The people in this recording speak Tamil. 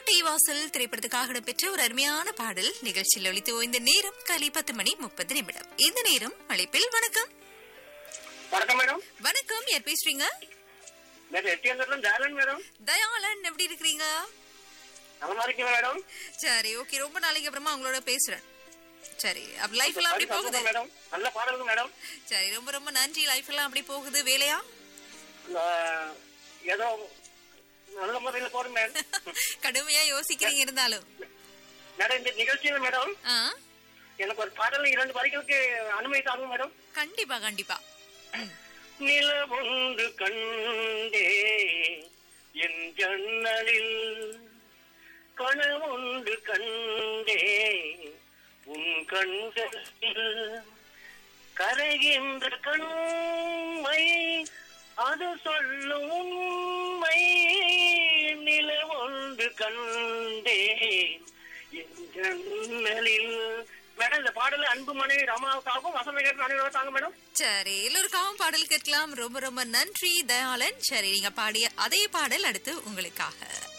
கோட்டை வாசல் திரைப்படத்துக்காக இடம்பெற்ற ஒரு அருமையான பாடல் நிகழ்ச்சியில் ஒழித்து ஓய்ந்த நேரம் காலை பத்து மணி முப்பது நிமிடம் இந்த நேரம் அழைப்பில் வணக்கம் வணக்கம் மேடம் வணக்கம் யார் பேசுறீங்க மேடம் எட்டியந்தரம் ஜாலன் மேடம் தயாளன் எப்படி இருக்கிறீங்க நலமா இருக்கீங்க மேடம் சரி ஓகே ரொம்ப நாளைக்கு அப்புறமா உங்களோட பேசுறேன் சரி அப்ப லைஃப் எல்லாம் அப்படி போகுது மேடம் நல்ல பாடலுங்க மேடம் சரி ரொம்ப ரொம்ப நன்றி லைஃப் எல்லாம் அப்படி போகுது வேலையா ஆஹ், ஏதோ நல்ல முறையில் போறேன் மேடம் கடுமையா யோசிக்கிறீங்க இருந்தாலும் மேடம் இந்த நிகழ்ச்சியில மேடம் ஆ எனக்கு ஒரு பாடல் இரண்டு வரிகளுக்கு அனுமதி தாங்க மேடம் கண்டிப்பா கண்டிப்பா நில ஒன்று கண்டே என் ஜன்னலில் கனவொன்று கண்டே உன் கண்களில் கரைகின்ற கண்மை அது சொல்லும் உண்மை நில ஒன்று கண்டே என் ஜன்னலில் மேடம் இந்த பாடல் அன்பு மனைவி ரமாவுக்காகவும் வசந்தகர் அனைவருக்காக மேடம் சரி எல்லோருக்காகவும் பாடல் கேட்கலாம் ரொம்ப ரொம்ப நன்றி தயாளன் சரி நீங்க பாடிய அதே பாடல் அடுத்து உங்களுக்காக